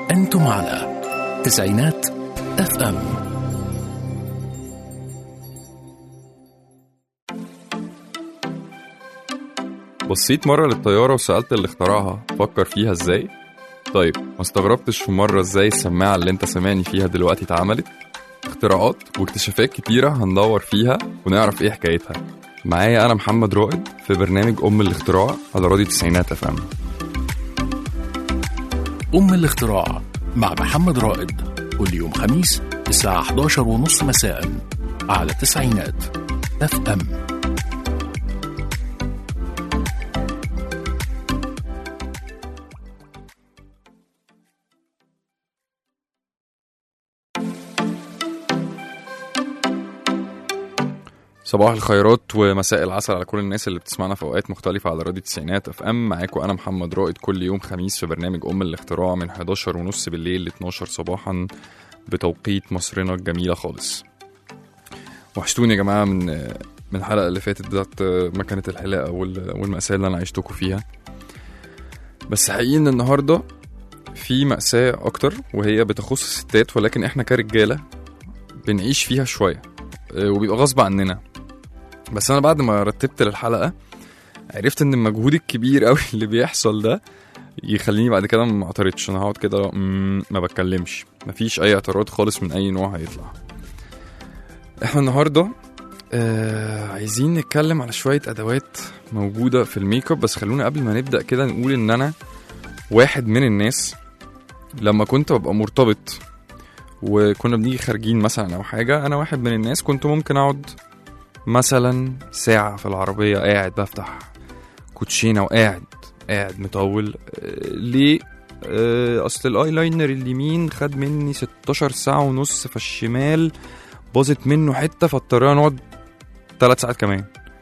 أنتم على تسعينات اف ام بصيت مرة للطيارة وسألت اللي اخترعها فكر فيها ازاي؟ طيب ما استغربتش في مرة ازاي السماعة اللي انت سامعني فيها دلوقتي اتعملت؟ اختراعات واكتشافات كتيرة هندور فيها ونعرف ايه حكايتها معايا انا محمد رائد في برنامج ام الاختراع على راديو تسعينات اف ام أم الاختراع مع محمد رائد كل يوم خميس الساعة 11 ونص مساء على تسعينات اف ام صباح الخيرات ومساء العسل على كل الناس اللي بتسمعنا في اوقات مختلفة على راديو تسعينات اف ام معاكم انا محمد رائد كل يوم خميس في برنامج ام الاختراع من 11 ونص بالليل ل 12 صباحا بتوقيت مصرنا الجميلة خالص وحشتوني يا جماعة من من الحلقة اللي فاتت بتاعت مكنة الحلاقة وال- والمأساة اللي أنا عشتكم فيها بس حقيقي إن النهاردة في مأساة أكتر وهي بتخص الستات ولكن إحنا كرجالة بنعيش فيها شوية أه، وبيبقى غصب عننا بس أنا بعد ما رتبت للحلقة عرفت إن المجهود الكبير قوي اللي بيحصل ده يخليني بعد كده ما اعترضش انا هقعد كده مم، ما بتكلمش مفيش اي اعتراض خالص من اي نوع هيطلع احنا النهارده آه عايزين نتكلم على شويه ادوات موجوده في الميك اب بس خلونا قبل ما نبدا كده نقول ان انا واحد من الناس لما كنت ببقى مرتبط وكنا بنيجي خارجين مثلا او حاجه انا واحد من الناس كنت ممكن اقعد مثلا ساعه في العربيه قاعد بفتح كوتشينه وقاعد قاعد مطول آه، ليه آه، اصل الايلاينر اليمين خد مني 16 ساعه ونص فالشمال باظت منه حته فاضطرينا نقعد ثلاث ساعات كمان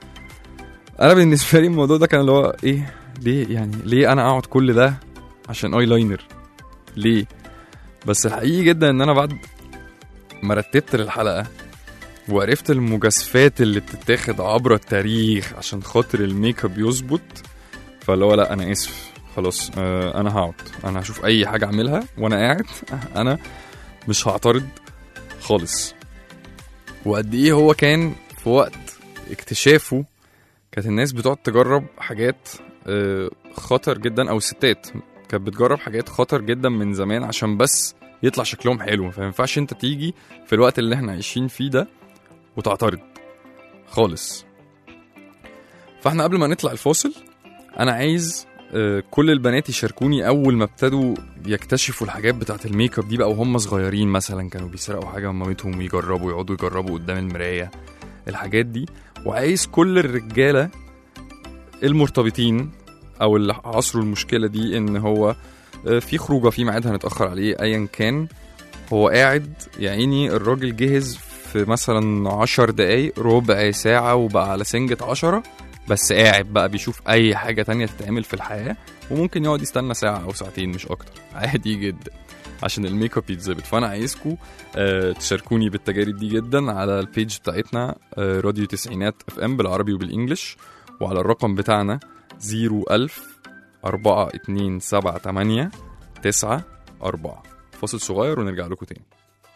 انا بالنسبه لي الموضوع ده كان اللي هو ايه ليه يعني ليه انا اقعد كل ده عشان ايلاينر ليه بس الحقيقي جدا ان انا بعد ما رتبت للحلقه وعرفت المجازفات اللي بتتاخد عبر التاريخ عشان خاطر الميك اب يظبط فاللي هو لا انا اسف خلاص آه انا هقعد انا هشوف اي حاجه اعملها وانا قاعد انا مش هعترض خالص وقد ايه هو كان في وقت اكتشافه كانت الناس بتقعد تجرب حاجات آه، خطر جدا او الستات كانت بتجرب حاجات خطر جدا من زمان عشان بس يطلع شكلهم حلو فما ينفعش انت تيجي في الوقت اللي احنا عايشين فيه ده وتعترض خالص فاحنا قبل ما نطلع الفاصل انا عايز آه، كل البنات يشاركوني اول ما ابتدوا يكتشفوا الحاجات بتاعت الميك اب دي بقى وهم صغيرين مثلا كانوا بيسرقوا حاجه من مامتهم ويجربوا يقعدوا يجربوا قدام المرايه الحاجات دي وعايز كل الرجاله المرتبطين او اللي عصروا المشكله دي ان هو آه، في خروجه في ميعاد هنتاخر عليه ايا كان هو قاعد يا عيني الراجل جهز في مثلا عشر دقايق ربع ساعة وبقى على سنجة عشرة بس قاعد بقى بيشوف أي حاجة تانية تتعمل في الحياة وممكن يقعد يستنى ساعة أو ساعتين مش أكتر عادي جدا عشان الميك اب يتظبط فأنا عايزكم آه تشاركوني بالتجارب دي جدا على البيج بتاعتنا آه راديو تسعينات اف ام بالعربي وبالإنجلش وعلى الرقم بتاعنا 01000 4 2 7 8 9 4 فاصل صغير ونرجع لكم تاني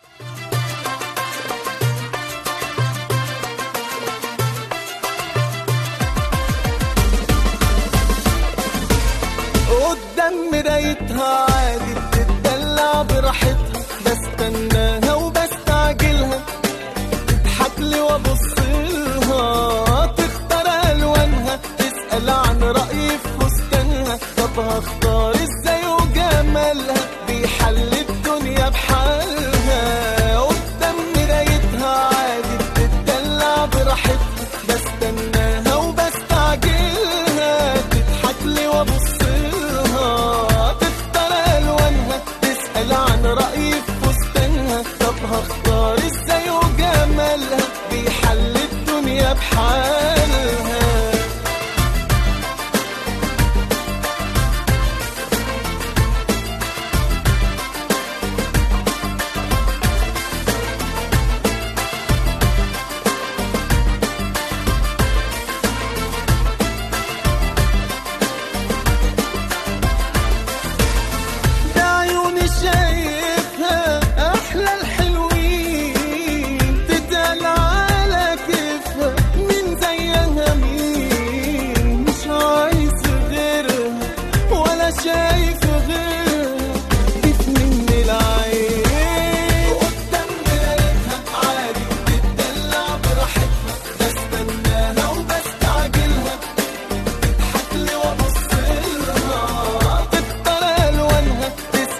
قدام مرايتها عادي بتدلع براحتها بستناها وبستعجلها تضحك لي وابص لها تختار الوانها تسال عن رايي في فستانها طب هختار ازاي وجمالها بيحل الدنيا بحالها قدام مرايتها عادي بتدلع براحتها بستناها وبستعجلها تضحك لي وابص لها تختار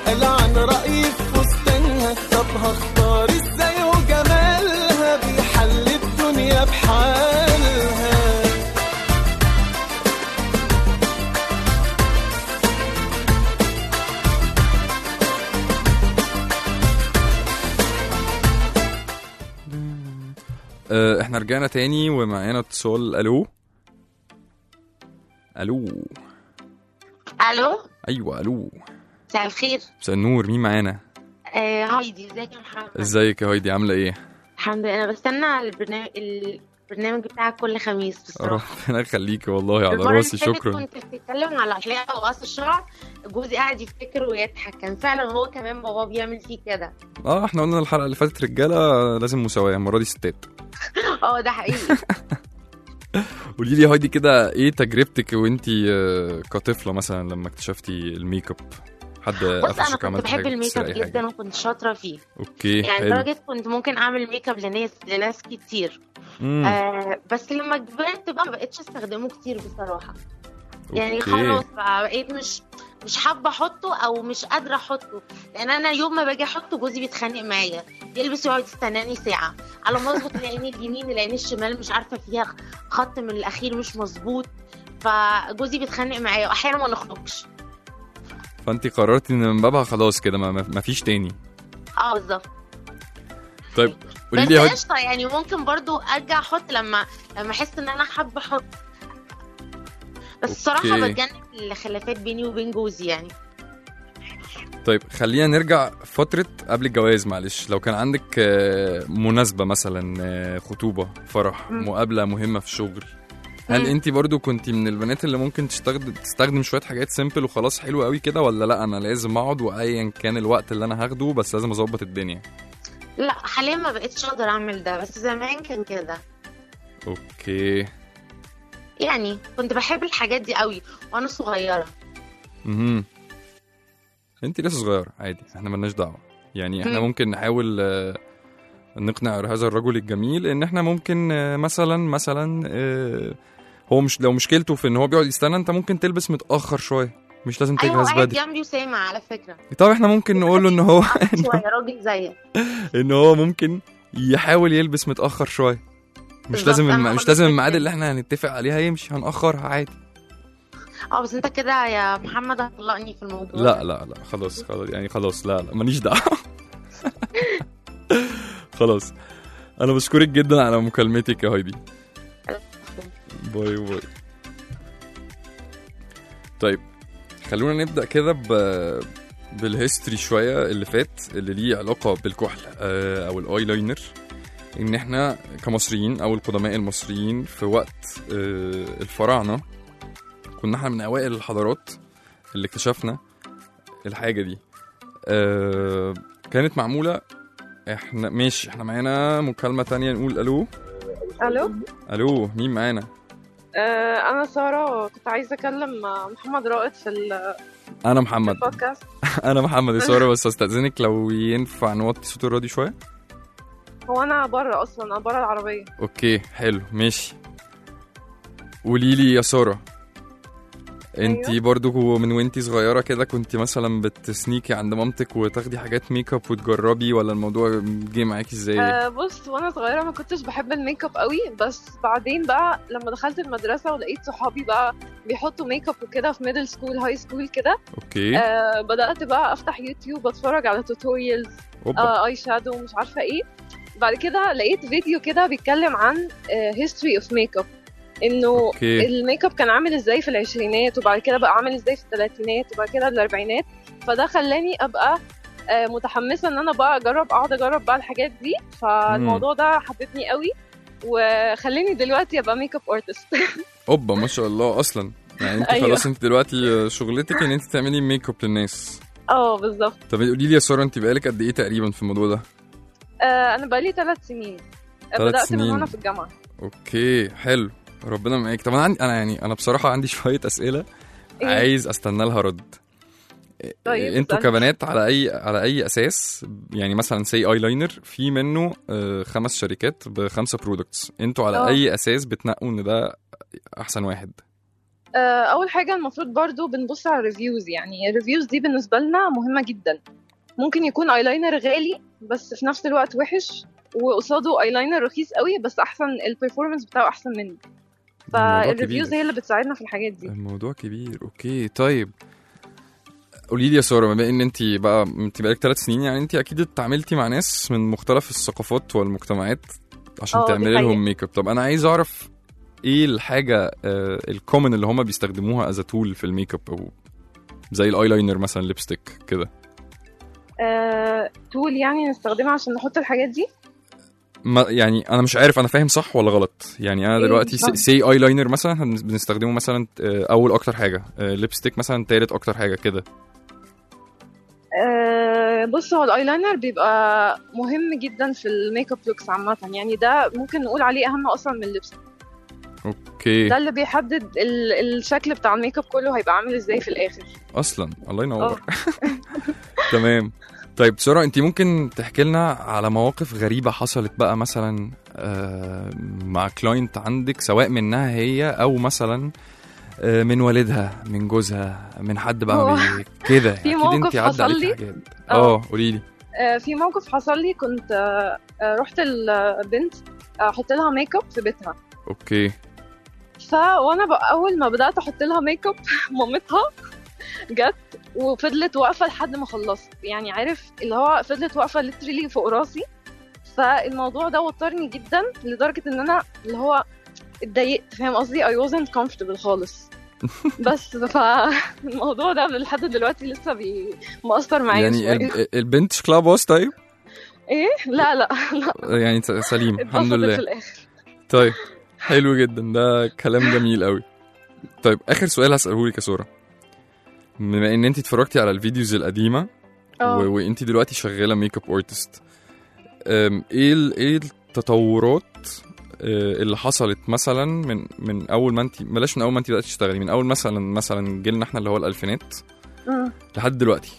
قال عن رأيي في فستانها طب هختار ازاي وجمالها بيحل الدنيا بحالها آه، احنا رجعنا تاني ومعانا اتصال الو الو الو ايوه الو مساء الخير مساء النور مين معانا آه هايدي ازيك يا محمد ازيك يا هايدي عامله ايه الحمد لله انا بستنى البرنامج البرنامج بتاعك كل خميس بصراحه ربنا يخليكي والله على المرة راسي اللي فاتت شكرا كنت بتتكلم على حلاقه وقص الشعر جوزي قاعد يفتكر ويضحك كان فعلا هو كمان بابا بيعمل فيه كده اه احنا قلنا الحلقه اللي فاتت رجاله لازم مساواه المره دي ستات اه ده حقيقي قولي لي يا هايدي كده ايه تجربتك وانتي آه، كطفله مثلا لما اكتشفتي الميك اب حد بص انا قفشك كنت عملت بحب حاجه الميك تسرقي اب حاجة؟ جدا وكنت شاطره فيه اوكي يعني حلو لدرجه كنت ممكن اعمل ميك اب لناس لناس كتير مم. آه بس لما كبرت بقى ما بقتش استخدمه كتير بصراحه يعني أوكي. خلاص بقى بقيت مش مش حابه احطه او مش قادره احطه لان انا يوم ما باجي احطه جوزي بيتخانق معايا يلبس يقعد يستناني ساعه على ما اظبط العين اليمين العين الشمال مش عارفه فيها خط من الاخير مش مظبوط فجوزي بيتخانق معايا واحيانا ما نخرجش فانت قررتي ان من بابها خلاص كده ما ما فيش تاني اه بالظبط طيب قولي بس لي يا هايدي قشطه يعني ممكن برضو ارجع احط لما لما احس ان انا حابه احط بس الصراحه أوكي. بتجنب الخلافات بيني وبين جوزي يعني طيب خلينا نرجع فترة قبل الجواز معلش لو كان عندك آه، مناسبة مثلا آه، خطوبة فرح مم. مقابلة مهمة في شغل هل مم. انت برضو كنت من البنات اللي ممكن تستخدم تستخدم شوية حاجات سيمبل وخلاص حلو قوي كده ولا لا انا لازم اقعد وايا كان الوقت اللي انا هاخده بس لازم اظبط الدنيا لا حاليا ما بقتش اقدر اعمل ده بس زمان كان كده اوكي يعني كنت بحب الحاجات دي قوي وانا صغيره امم انت لسه صغيرة عادي احنا ملناش دعوة يعني احنا مم. ممكن نحاول آه، نقنع هذا الرجل الجميل ان احنا ممكن آه، مثلا مثلا آه، هو مش لو مشكلته في ان هو بيقعد يستنى انت ممكن تلبس متأخر شوية مش لازم ايوه تجهز قاعد بدري جنبي وسامع على فكره طب احنا ممكن نقول له ان هو شويه راجل زيك ان هو ممكن يحاول يلبس متأخر شوية مش بالظبط، لازم أنا الم... هقول مش لك لازم كده. الميعاد اللي احنا هنتفق عليها يمشي هنأخرها عادي اه بس انت كده يا محمد هتطلقني في الموضوع لا لا لا خلاص خلاص يعني خلاص لا لا ماليش دعوه خلاص انا بشكرك جدا على مكالمتك يا هايدي باي باي طيب خلونا نبدا كده ب بالهيستوري شويه اللي فات اللي ليه علاقه بالكحل آه، او الاي لاينر ان احنا كمصريين او القدماء المصريين في وقت آه، الفراعنه كنا احنا من اوائل الحضارات اللي اكتشفنا الحاجه دي آه كانت معموله احنا ماشي احنا معانا مكالمه تانية نقول الو الو الو مين معانا آه انا ساره كنت عايزه اكلم آه، محمد رائد في ال- انا في محمد البودكاست انا محمد يا ساره بس استاذنك لو ينفع نوطي صوت الراديو شويه هو انا بره اصلا انا بره العربيه اوكي حلو ماشي قولي لي يا ساره انتي أيوة. برضو من وانتي صغيره كده كنت مثلا بتسنيكي عند مامتك وتاخدي حاجات ميك اب وتجربي ولا الموضوع جه معاكي ازاي آه بص وانا صغيره ما كنتش بحب الميك اب قوي بس بعدين بقى لما دخلت المدرسه ولقيت صحابي بقى بيحطوا ميك اب وكده في ميدل سكول هاي سكول كده اوكي آه بدات بقى افتح يوتيوب اتفرج على توتوريالز اوبا آه اي شادو مش عارفه ايه بعد كده لقيت فيديو كده بيتكلم عن هيستوري اوف ميك اب انه اوكي الميك اب كان عامل ازاي في العشرينات وبعد كده بقى عامل ازاي في الثلاثينات وبعد كده الاربعينات فده خلاني ابقى آه، متحمسه ان انا بقى اجرب اقعد اجرب بقى الحاجات دي فالموضوع ده حببني قوي وخلاني دلوقتي ابقى ميك اب ارتست اوبا ما شاء الله اصلا يعني انت أيوة. خلاص انت دلوقتي شغلتك ان انت تعملي ميك اب للناس اه بالظبط طب قولي لي يا ساره انت بقالك قد ايه تقريبا في الموضوع ده آه، انا بقالي ثلاث سنين آه، تلات بدات من سنين. وانا في الجامعه اوكي حلو ربنا معاك طب انا عندي انا يعني انا بصراحه عندي شويه اسئله إيه؟ عايز استنى لها رد طيب، انتوا اسألني. كبنات على اي على اي اساس يعني مثلا سي اي لاينر في منه آه، خمس شركات بخمسه برودكتس انتوا على اه. اي اساس بتنقوا ان ده احسن واحد آه، اول حاجه المفروض برضو بنبص على الريفيوز يعني الريفيوز دي بالنسبه لنا مهمه جدا ممكن يكون ايلاينر غالي بس في نفس الوقت وحش وقصاده ايلاينر رخيص قوي بس احسن البرفورمانس بتاعه احسن منه الموضوع فالريفيوز كبير. هي اللي بتساعدنا في الحاجات دي الموضوع كبير اوكي طيب قولي لي يا ساره بما ان انت بقى انت بقالك ثلاث سنين يعني انت اكيد اتعاملتي مع ناس من مختلف الثقافات والمجتمعات عشان اه، دي تعملي لهم حقيقة. ميك اب طب انا عايز اعرف ايه الحاجه الكومن اللي هم بيستخدموها از تول في الميك اب او زي الايلاينر مثلا ليبستيك كده آه، تول يعني نستخدمها عشان نحط الحاجات دي ما يعني انا مش عارف انا فاهم صح ولا غلط يعني انا ايه دلوقتي بالظبط؟ سي اي لاينر مثلا هن- بنستخدمه مثلا آه، اول اكتر حاجه ليبستيك مثلا تالت اكتر حاجه كده آه، بص هو الايلاينر بيبقى مهم جدا في الميك اب لوكس عامه يعني ده ممكن نقول عليه اهم اصلا من اللبس اوكي ده اللي بيحدد ال- الشكل بتاع الميك اب كله هيبقى عامل ازاي في الاخر اصلا الله ينور تمام طيب ساره انت ممكن تحكي لنا على مواقف غريبه حصلت بقى مثلا آه، مع كلاينت عندك سواء منها هي او مثلا آه، من والدها من جوزها من حد بقى هو من كده في اكيد موقف انت عدى حصل عليكي لي. حاجات اه. اه قولي لي آه، في موقف حصل لي كنت آه، آه، رحت البنت احط لها ميك اب في بيتها اوكي ف وانا بقى اول ما بدات احط لها ميك اب مامتها جت وفضلت واقفه لحد ما خلصت يعني عارف اللي هو فضلت واقفه ليترلي فوق راسي فالموضوع ده وترني جدا لدرجه ان انا اللي هو اتضايقت فاهم قصدي I wasn't comfortable خالص بس فالموضوع ده لحد دلوقتي لسه بي... مأثر معايا يعني شوية. الب- البنت شكلها باص طيب ايه لا لا لا يعني س- سليم الحمد اتبسطت في لله الاخر طيب حلو جدا ده كلام جميل قوي طيب اخر سؤال هساله لك يا ساره بما ان انت اتفرجتي على الفيديوز القديمه اه و... وانت دلوقتي شغاله ميك اب ارتست ايه ال... ايه التطورات آه، اللي حصلت مثلا من من اول ما انت بلاش من اول ما انت بداتي تشتغلي من اول مثلا مثلا جيلنا احنا اللي هو الالفينات مم. لحد دلوقتي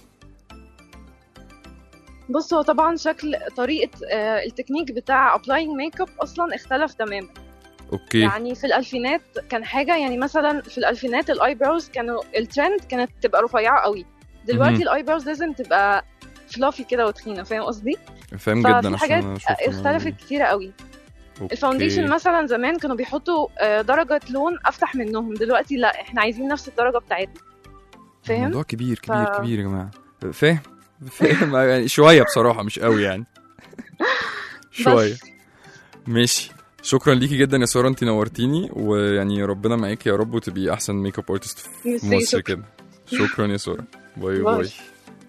بص هو طبعا شكل طريقة آه، التكنيك بتاع ابلاينج ميك اب اصلا اختلف تماما اوكي يعني في الالفينات كان حاجة يعني مثلا في الالفينات الاي براوز كانوا الترند كانت تبقى رفيعة قوي مهم. دلوقتي الاي براوز لازم تبقى فلافي كده وتخينة فاهم قصدي؟ فاهم جدا ففي عشان حاجات أنا شفت الموضوع اختلفت ده. كتيرة قوي أوكي. الفاونديشن مثلا زمان كانوا بيحطوا آه، درجة لون افتح منهم دلوقتي لا احنا عايزين نفس الدرجة بتاعتنا فاهم؟ الموضوع كبير كبير ف- كبير يا جماعه فاهم فاهم يعني شويه بصراحه مش قوي يعني شويه بس ماشي شكرا ليكي جدا يا ساره انت نورتيني ويعني ربنا معاكي يا رب وتبقي احسن ميك اب ارتست في ميرسي، مصر شكرا. كده شكرا يا ساره باي باي. باي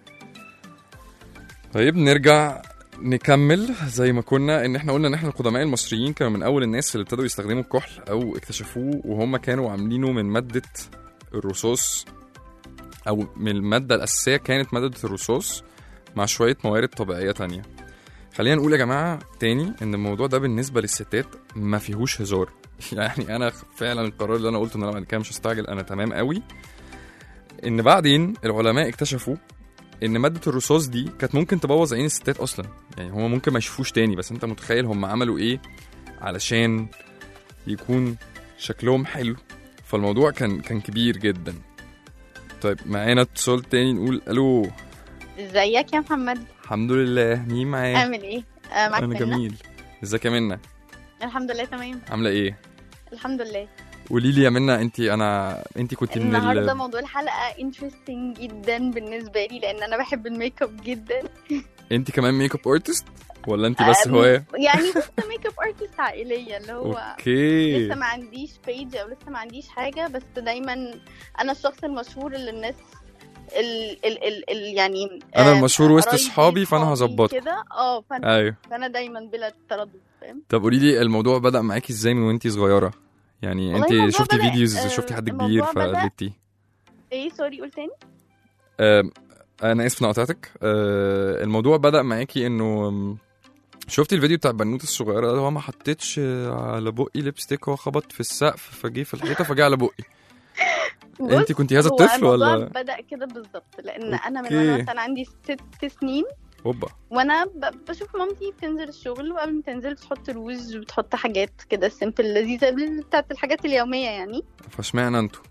طيب نرجع نكمل زي ما كنا ان احنا قلنا ان احنا القدماء المصريين كانوا من اول الناس اللي ابتدوا يستخدموا الكحل او اكتشفوه وهم كانوا عاملينه من ماده الرصاص او من الماده الاساسيه كانت ماده الرصاص مع شويه موارد طبيعيه تانية خلينا نقول يا جماعه تاني ان الموضوع ده بالنسبه للستات ما فيهوش هزار يعني انا فعلا القرار اللي انا قلته ان انا بعد كده مش هستعجل انا تمام قوي ان بعدين العلماء اكتشفوا ان ماده الرصاص دي كانت ممكن تبوظ عين الستات اصلا يعني هما ممكن ما يشوفوش تاني بس انت متخيل هم عملوا ايه علشان يكون شكلهم حلو فالموضوع كان كان كبير جدا طيب معانا اتصال تاني نقول الو ازيك يا محمد الحمد لله مين معايا عامل ايه آه معاك انا منى؟ جميل ازيك يا منى الحمد لله تمام عامله ايه الحمد لله قولي لي يا منى انت انا انت كنت من النهارده ال... موضوع الحلقه انترستنج جدا بالنسبه لي لان انا بحب الميك اب جدا انت كمان ميك اب ارتست ولا انت بس آم، هوايه يعني بس ميك اب ارتست عائليه اللي هو اوكي لسه ما عنديش بيج او لسه ما عنديش حاجه بس دايما انا الشخص المشهور اللي الناس ال ال ال ال يعني أنا آه، المشهور وسط قرايبي، صحابي، فأنا صحابي هظبطكم. كده اه فانا ايوه فانا دايما بلا تردد فاهم طب قولي لي الموضوع بدأ معاكي ازاي من وانتي صغيرة يعني والله انت الموضوع شفتي بدأ- فيديوز آه، شفتي حد كبير الموضوع بدأ- فقلدتيه ايه سوري قول تاني آم، انا اسف إني قطعتك آه، الموضوع بدأ معاكي انه آم، شفتي الفيديو بتاع البنوته الصغيره ده هو ما حطيتش على بقي لبستيك هو خبط في السقف فجه في الحيطه فجه على بقي انت بص، كنت هذا هو الطفل الموضوع ولا بدأ كده بالظبط لأن أنا من أوكي. وأنا مثلا عندي ست سنين اوبا وأنا ب- بشوف مامتي بتنزل الشغل وقبل ما تنزل بتحط روج وبتحط حاجات كده سيمبل لذيذة بتاعت الحاجات اليومية يعني فاشمعنى انتوا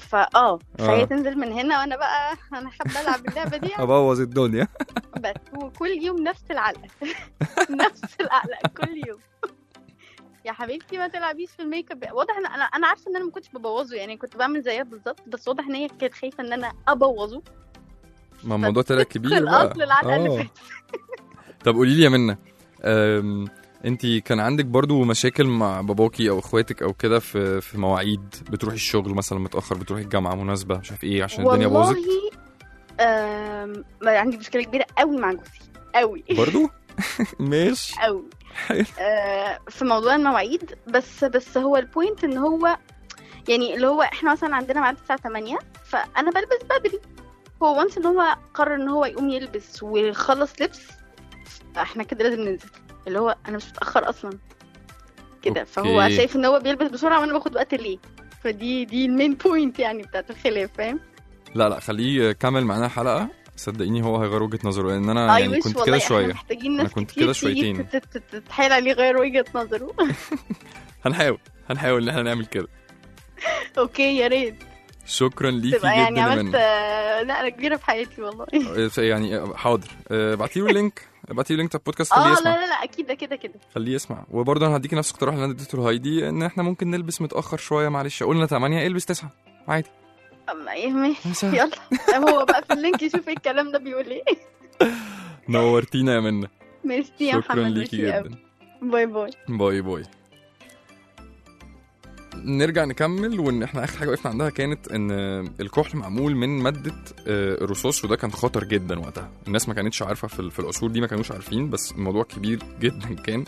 فاه فهي آه. تنزل من هنا وانا بقى انا حابه العب اللعبه دي ابوظ الدنيا بس وكل يوم نفس العلقه نفس العلقه كل يوم يا حبيبتي ما تلعبيش في الميك اب واضح ان انا انا عارفه ان انا ما كنتش ببوظه يعني كنت بعمل زيها بالظبط بس واضح ان هي كانت خايفه ان انا ابوظه ما الموضوع طلع كبير بقى الاصل العلقه اللي آه. فاتت طب قولي لي يا منى انت كان عندك برضو مشاكل مع باباكي او اخواتك او كده في في مواعيد بتروحي الشغل مثلا متاخر بتروحي الجامعه مناسبه مش عارف ايه عشان الدنيا باظت والله آم، ما عندي مشكله كبيره قوي مع جوزي قوي برضو ماشي قوي حلو. آه، في موضوع المواعيد بس بس هو البوينت ان هو يعني اللي هو احنا مثلا عندنا ميعاد الساعه 8 فانا بلبس بدري هو وانس ان هو قرر ان هو يقوم يلبس ويخلص لبس احنا كده لازم ننزل اللي هو انا مش متاخر اصلا كده فهو أوكي. شايف ان هو بيلبس بسرعه وانا باخد وقت ليه فدي دي المين بوينت يعني بتاعت الخلاف فاهم لا لا خليه كمل معانا حلقه صدقيني هو هيغير وجهه نظره لان انا اي يعني وش كنت والله كده احنا شويه محتاجين أنا ناس كنت كتير كده تيجي شويتين. تت- تت- تتحايل عليه يغير وجهه نظره هنحاول هنحاول ان احنا نعمل كده اوكي يا ريت شكرا ليكي تبقى يعني جدا يا عملت منى آه، نقله كبيره في حياتي والله يعني حاضر ابعتي له اللينك ابعتي له اللينك بتاع البودكاست اه خليه لا يسمع لا لا اكيد ده كده كده خليه يسمع وبرضه انا هديكي نفس الاقتراح اللي انا اديته لهايدي ان احنا ممكن نلبس متاخر شويه معلش قلنا 8 البس 9 عادي أما إيه، ماشي سهل. يلا هو بقى في اللينك يشوف ايه الكلام ده بيقول ايه نورتينا يا منى ميرسي يا شكرا محمد ليكي ميرسي جدا قوي. باي باي باي باي نرجع نكمل وان احنا اخر حاجه وقفنا عندها كانت ان الكحل معمول من ماده آه، الرصاص وده كان خطر جدا وقتها الناس ما كانتش عارفه في ال- في العصور دي ما كانوش عارفين بس الموضوع كبير جدا كان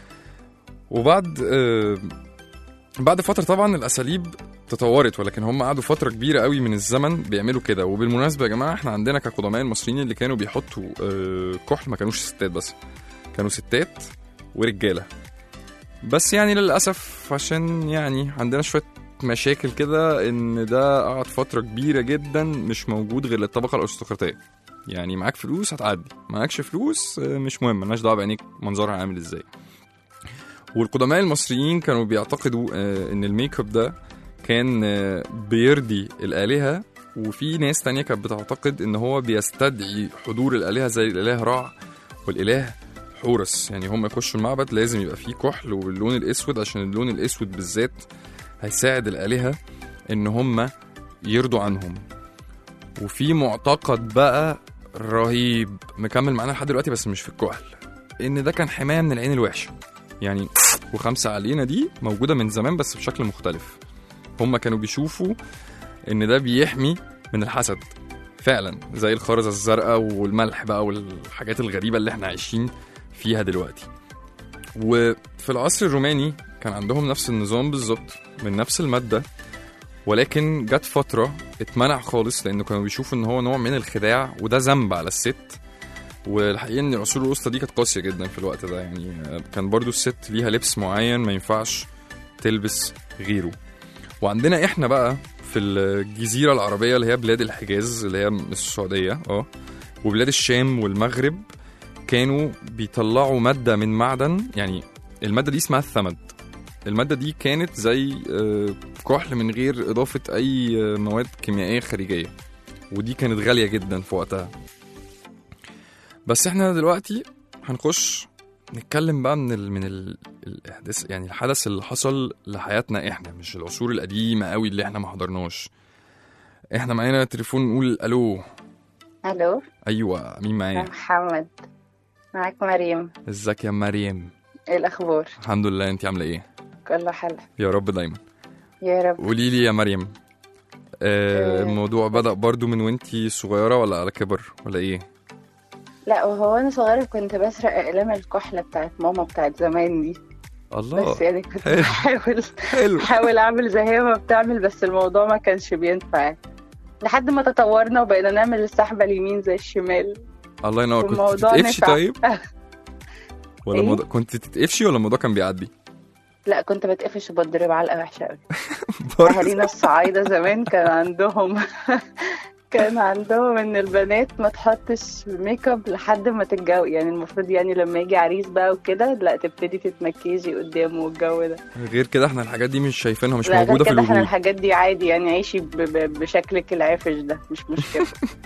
وبعد آه، بعد فتره طبعا الاساليب تطورت ولكن هم قعدوا فتره كبيره قوي من الزمن بيعملوا كده وبالمناسبه يا جماعه احنا عندنا كقدماء المصريين اللي كانوا بيحطوا آه، كحل ما كانوش ستات بس كانوا ستات ورجاله بس يعني للأسف عشان يعني عندنا شوية مشاكل كده إن ده قعد فترة كبيرة جدا مش موجود غير للطبقة الأرستقراطية يعني معاك فلوس هتعدي معاكش فلوس آه، مش مهم ملناش دعوة بعينيك منظرها عامل ازاي والقدماء المصريين كانوا بيعتقدوا آه، إن الميك اب ده كان آه، بيرضي الآلهة وفي ناس تانية كانت بتعتقد إن هو بيستدعي حضور الآلهة زي الإله رع والإله حورس يعني هم يخشوا المعبد لازم يبقى فيه كحل واللون الاسود عشان اللون الاسود بالذات هيساعد الالهه ان هم يرضوا عنهم وفي معتقد بقى رهيب مكمل معانا لحد دلوقتي بس مش في الكحل ان ده كان حمايه من العين الوحشه يعني وخمسه علينا دي موجوده من زمان بس بشكل مختلف هم كانوا بيشوفوا ان ده بيحمي من الحسد فعلا زي الخرزه الزرقاء والملح بقى والحاجات الغريبه اللي احنا عايشين فيها دلوقتي وفي العصر الروماني كان عندهم نفس النظام بالظبط من نفس المادة ولكن جت فترة اتمنع خالص لأنه كانوا بيشوفوا إن هو نوع من الخداع وده ذنب على الست والحقيقة إن العصور الوسطى دي كانت قاسية جدا في الوقت ده يعني كان برضو الست ليها لبس معين ما ينفعش تلبس غيره وعندنا إحنا بقى في الجزيرة العربية اللي هي بلاد الحجاز اللي هي السعودية اه وبلاد الشام والمغرب كانوا بيطلعوا مادة من معدن يعني المادة دي اسمها الثمد المادة دي كانت زي آه، كحل من غير إضافة أي آه، مواد كيميائية خارجية ودي كانت غالية جدا في وقتها بس احنا دلوقتي هنخش نتكلم بقى من ال من ال الإحداث يعني الحدث اللي حصل لحياتنا احنا مش العصور القديمة قوي اللي احنا ما حضرناش احنا معانا تليفون نقول الو الو ايوه مين يا معايا محمد معاك مريم ازيك يا مريم ايه الاخبار الحمد لله انت عامله ايه كله حلو يا رب دايما يا رب قولي لي يا مريم آه آه. الموضوع بدأ برضو من وانتي صغيرة ولا على كبر ولا ايه لا وهو انا صغيره كنت بسرق اقلام الكحله بتاعت ماما بتاعت زمان دي الله بس يعني كنت حلو. بحاول حلو بحاول اعمل زي هي ما بتعمل بس الموضوع ما كانش بينفع يعني. لحد ما تطورنا وبقينا نعمل السحبه اليمين زي الشمال الله ينور كنت والموضوع تتقفشي نفع. طيب ولا إيه؟ الموضوع كنت تتقفشي ولا الموضوع كان بيعدي لا كنت بتقفش وبتضرب علقه وحشه قوي برضه. اهالينا الصعايده زمان كان عندهم كان عندهم ان البنات ما تحطش ميك اب لحد ما تتجوز يعني المفروض يعني لما يجي عريس بقى وكده لا تبتدي تتمكيجي قدامه والجو ده غير كده احنا الحاجات دي مش شايفينها مش لا غير موجوده في كده احنا الوجود الحاجات دي عادي يعني عيشي ب- ب- بشكلك العافش ده مش مشكله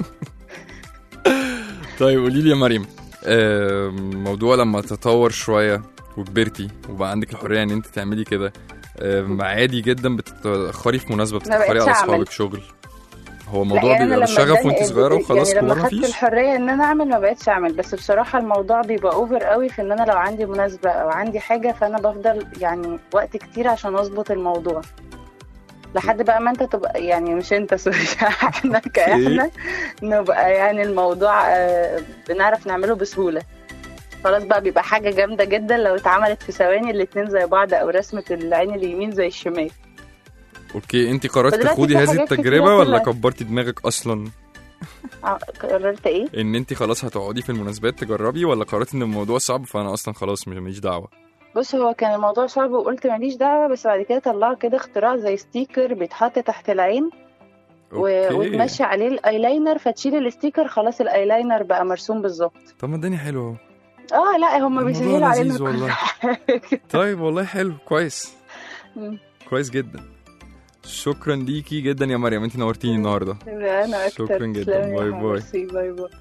طيب قولي لي يا مريم آه، موضوع لما تطور شويه وكبرتي وبقى عندك الحريه ان انت تعملي كده آه، عادي جدا بتتاخري في مناسبه بتتاخري بقتش على أعمل. اصحابك شغل هو لا، الموضوع يعني أنا بيبقى لما بالشغف اداني- وانت صغيره وخلاص يعني لما كبار خدت مفيش الحريه ان انا اعمل ما بقتش اعمل بس بصراحه الموضوع بيبقى اوفر قوي في ان انا لو عندي مناسبه او عندي حاجه فانا بفضل يعني وقت كتير عشان اظبط الموضوع لحد بقى ما انت تبقى يعني مش انت سوري احنا كاحنا نبقى يعني الموضوع آه، بنعرف نعمله بسهوله خلاص بقى بيبقى حاجه جامده جدا لو اتعملت في ثواني الاتنين زي بعض او رسمه العين اليمين زي الشمال اوكي انت قررتي فدلوقتي تخوضي في هذه حاجات كتيرة التجربه ولا طلعت. كبرتي دماغك اصلا ع- قررت ايه ان انت خلاص هتقعدي في المناسبات تجربي ولا قررتي ان الموضوع صعب فانا اصلا خلاص مش- ماليش دعوه بص هو كان الموضوع صعب وقلت ماليش دعوة بس بعد كده طلعوا كده اختراع زي ستيكر بيتحط تحت العين و... اوكي وتمشي عليه الايلاينر فتشيل الستيكر خلاص الايلاينر بقى مرسوم بالظبط طب ما الدنيا حلو اهو اه لا هم الموضوع بيسهلوا علينا لذيذ كل والله. حاجة. طيب والله حلو كويس مم. كويس جدا شكرا ليكي جدا يا مريم انت نورتيني النهارده انا اكتر شكراً جداً. تسلمي يا باي باي. ميرسي. باي باي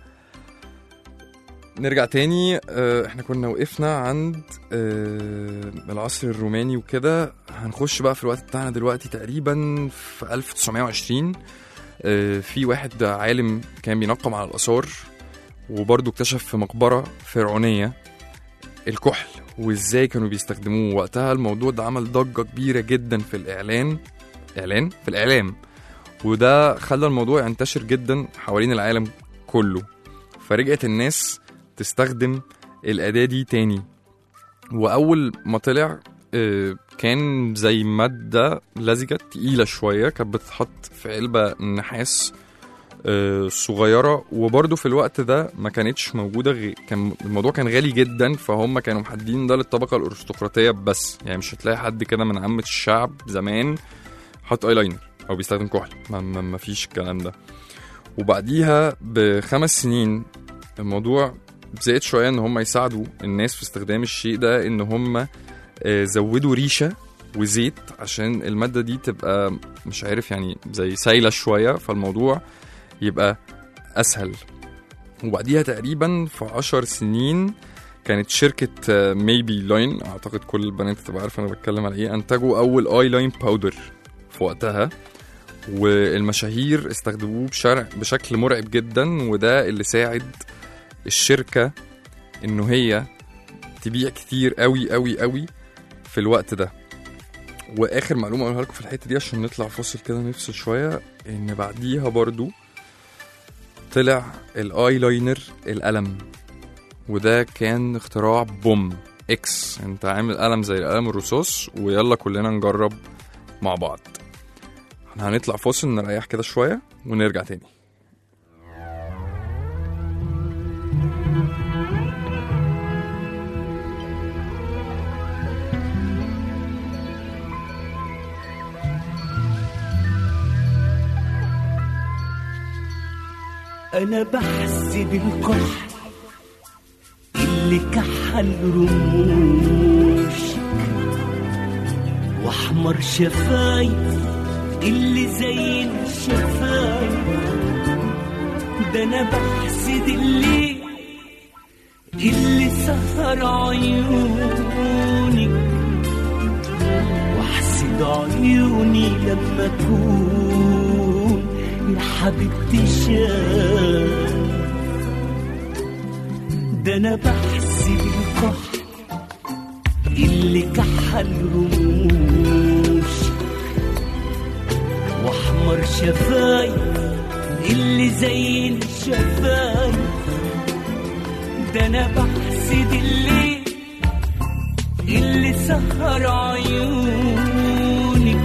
نرجع تاني آه، احنا كنا وقفنا عند آه، العصر الروماني وكده هنخش بقى في الوقت بتاعنا دلوقتي تقريبا في 1920 آه، في واحد عالم كان بينقم على الآثار وبرضه اكتشف في مقبرة فرعونية الكحل وازاي كانوا بيستخدموه وقتها الموضوع ده عمل ضجة كبيرة جدا في الإعلان إعلان في الإعلام وده خلى الموضوع ينتشر جدا حوالين العالم كله فرجعت الناس تستخدم الأداة دي تاني وأول ما طلع آه، كان زي مادة لزجة تقيلة شوية كانت بتتحط في علبة نحاس آه، صغيرة وبرضه في الوقت ده ما كانتش موجودة غي... كان الموضوع كان غالي جدا فهم كانوا محددين ده للطبقة الأرستقراطية بس يعني مش هتلاقي حد كده من عامة الشعب زمان حاطط ايلاينر أو بيستخدم كحل ما, ما, ما فيش الكلام ده وبعديها بخمس سنين الموضوع زائد شويه ان هم يساعدوا الناس في استخدام الشيء ده ان هم آه، زودوا ريشه وزيت عشان الماده دي تبقى مش عارف يعني زي سايله شويه فالموضوع يبقى اسهل وبعديها تقريبا في عشر سنين كانت شركة ميبي لاين اعتقد كل البنات تبقى عارفة انا بتكلم على ايه انتجوا اول اي لاين باودر في وقتها والمشاهير استخدموه بشرع بشكل مرعب جدا وده اللي ساعد الشركة انه هي تبيع كتير قوي قوي قوي في الوقت ده واخر معلومه اقولها لكم في الحته دي عشان نطلع فاصل كده نفصل شويه ان بعديها برضو طلع الايلاينر القلم وده كان اختراع بوم اكس انت عامل قلم زي القلم الرصاص ويلا كلنا نجرب مع بعض احنا هنطلع فاصل نريح كده شويه ونرجع تاني أنا بحسب الكحل اللي كحل رموش وأحمر شفايف اللي زي الشفايف ده أنا بحسد الليل اللي سهر عيونك واحسد عيوني لما اكون يا حبيبتي شاف ده انا بحسب الكحل اللي كحل رموش واحمر شفايف اللي زي الشفايف ده انا بحسد الليل اللي سهر عيونك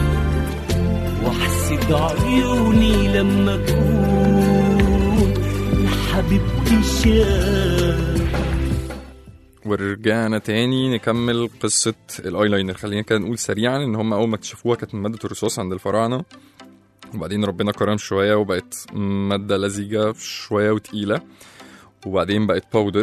واحسد عيوني لما اكون يا حبيبتي شاف ورجعنا تاني نكمل قصة الايلاينر خلينا كده نقول سريعا ان هم اول ما اكتشفوها كانت من مادة الرصاص عند الفراعنة وبعدين ربنا كرم شويه وبقت ماده لزجه شويه وتقيله وبعدين بقت باودر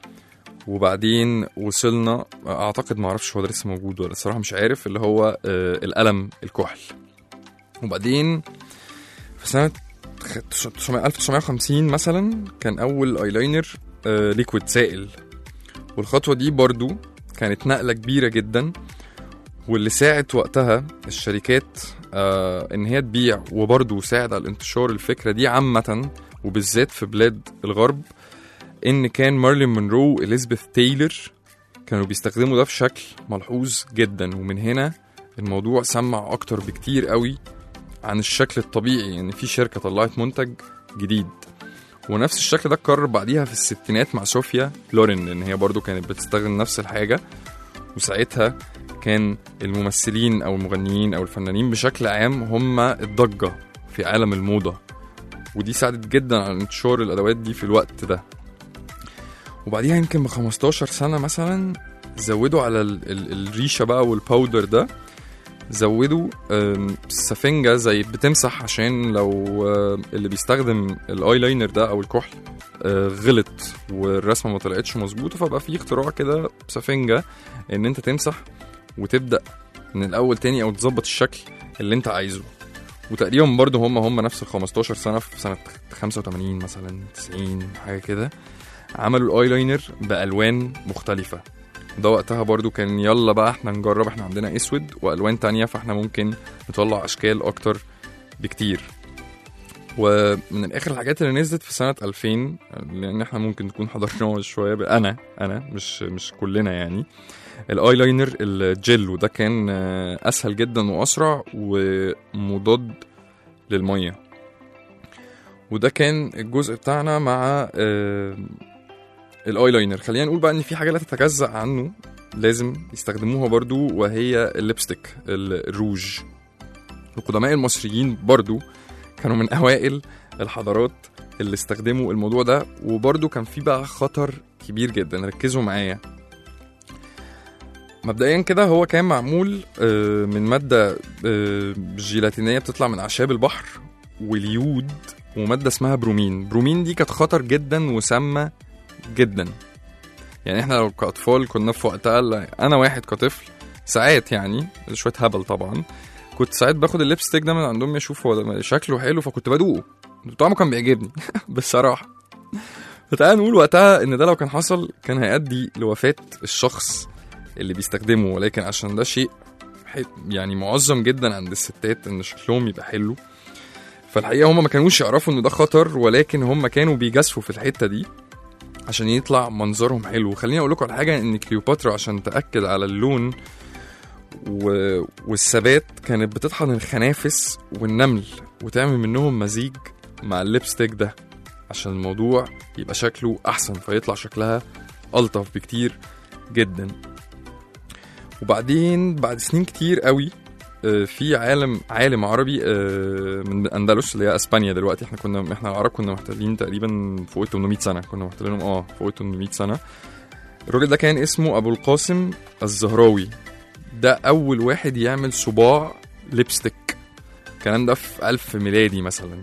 وبعدين وصلنا اعتقد ما اعرفش هو ده لسه موجود ولا الصراحه مش عارف اللي هو آه، القلم الكحل وبعدين في سنه 900 1950 مثلا كان اول ايلاينر آه، ليكويد سائل والخطوه دي برضو كانت نقله كبيره جدا واللي ساعد وقتها الشركات آه ان هي تبيع وبرضه ساعد على انتشار الفكره دي عامه وبالذات في بلاد الغرب ان كان مارلين مونرو واليزابيث تايلر كانوا بيستخدموا ده في شكل ملحوظ جدا ومن هنا الموضوع سمع اكتر بكتير قوي عن الشكل الطبيعي يعني في شركه طلعت منتج جديد ونفس الشكل ده اتكرر بعديها في الستينات مع صوفيا لورين لان هي برضو كانت بتستخدم نفس الحاجه وساعتها كان الممثلين او المغنيين او الفنانين بشكل عام هم الضجه في عالم الموضه ودي ساعدت جدا على انتشار الادوات دي في الوقت ده وبعديها يمكن ب 15 سنه مثلا زودوا على ال ال الريشه بقى والباودر ده زودوا آم، سفنجه زي بتمسح عشان لو آه، اللي بيستخدم الايلاينر ده او الكحل آه، غلط والرسمه ما طلعتش مظبوطه فبقى في اختراع كده سفنجه ان انت تمسح وتبدا من الاول تاني او تظبط الشكل اللي انت عايزه وتقريبا برضه هم هم نفس ال 15 سنه في سنه 85 مثلا 90 حاجه كده عملوا الايلاينر بالوان مختلفه ده وقتها برضو كان يلا بقى احنا نجرب احنا عندنا اسود والوان تانية فاحنا ممكن نطلع اشكال اكتر بكتير ومن الاخر الحاجات اللي نزلت في سنه 2000 لان احنا ممكن نكون حضرناها شويه بقى انا انا مش مش كلنا يعني الايلاينر الجل وده كان آه، اسهل جدا واسرع ومضاد للميه وده كان الجزء بتاعنا مع آه، الايلاينر خلينا نقول بقى ان في حاجه لا تتجزأ عنه لازم يستخدموها برضو وهي الليبستيك ال- الروج القدماء المصريين برضو كانوا من اوائل الحضارات اللي استخدموا الموضوع ده وبرضو كان في بقى خطر كبير جدا ركزوا معايا مبدئيا كده هو كان معمول آه، من مادة آه، جيلاتينية بتطلع من أعشاب البحر واليود ومادة اسمها برومين برومين دي كانت خطر جدا وسامة جدا يعني احنا لو كأطفال كنا في وقتها لا- أنا واحد كطفل ساعات يعني شوية هبل طبعا كنت ساعات باخد الليبستيك ده من عندهم اشوف هو ده شكله حلو فكنت بدوقه طعمه كان بيعجبني بصراحة فتعال نقول وقتها ان ده لو كان حصل كان هيؤدي لوفاة الشخص اللي بيستخدمه ولكن عشان ده شيء ح- يعني معظم جدا عند الستات ان شكلهم يبقى حلو فالحقيقه هم ما كانوش يعرفوا ان ده خطر ولكن هم كانوا بيجازفوا في الحته دي عشان يطلع منظرهم حلو خليني اقول لكم على حاجه ان كليوباترا عشان تاكد على اللون و... والثبات كانت بتطحن الخنافس والنمل وتعمل منهم مزيج مع الليبستيك ده عشان الموضوع يبقى شكله احسن فيطلع شكلها الطف بكتير جدا وبعدين بعد سنين كتير قوي آه، في عالم عالم عربي آه، من اندلس اللي هي اسبانيا دلوقتي احنا كنا احنا العرب كنا محتلين تقريبا فوق ال 800 سنه كنا محتلينهم اه فوق ال 800 سنه الراجل ده كان اسمه ابو القاسم الزهراوي ده اول واحد يعمل صباع ليبستيك الكلام ده في 1000 ميلادي مثلا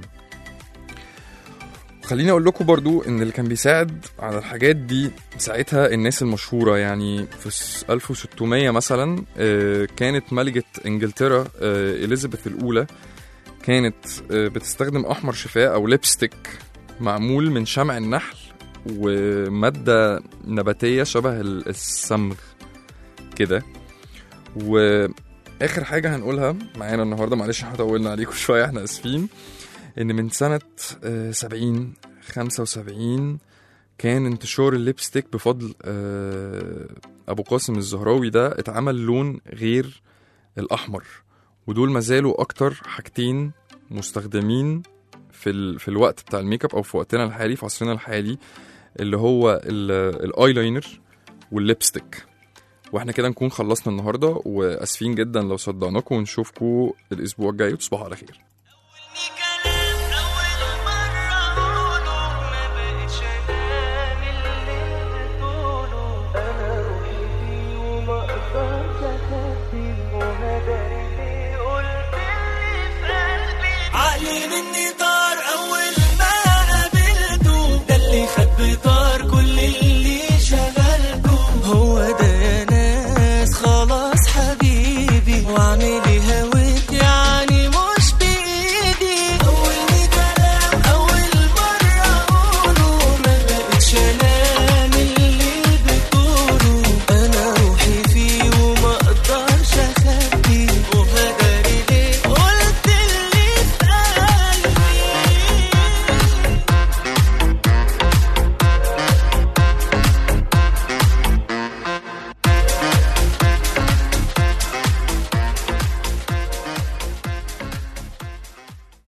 خليني اقول لكم برضو ان اللي كان بيساعد على الحاجات دي ساعتها الناس المشهوره يعني في س- 1600 مثلا آه، كانت ملكه انجلترا آه، اليزابيث الاولى كانت آه، بتستخدم احمر شفاه او ليبستيك معمول من شمع النحل وماده نباتيه شبه ال- الصمغ كده واخر حاجه هنقولها معانا النهارده معلش احنا طولنا عليكم شويه احنا اسفين ان من سنه آه، 70 75 كان انتشار الليبستيك بفضل آه، ابو قاسم الزهراوي ده اتعمل لون غير الاحمر ودول ما زالوا اكتر حاجتين مستخدمين في ال... في الوقت بتاع الميك اب او في وقتنا الحالي في عصرنا الحالي اللي هو ال- الايلاينر والليبستيك واحنا كده نكون خلصنا النهارده واسفين جدا لو صدعناكم ونشوفكم الاسبوع الجاي وتصبحوا على خير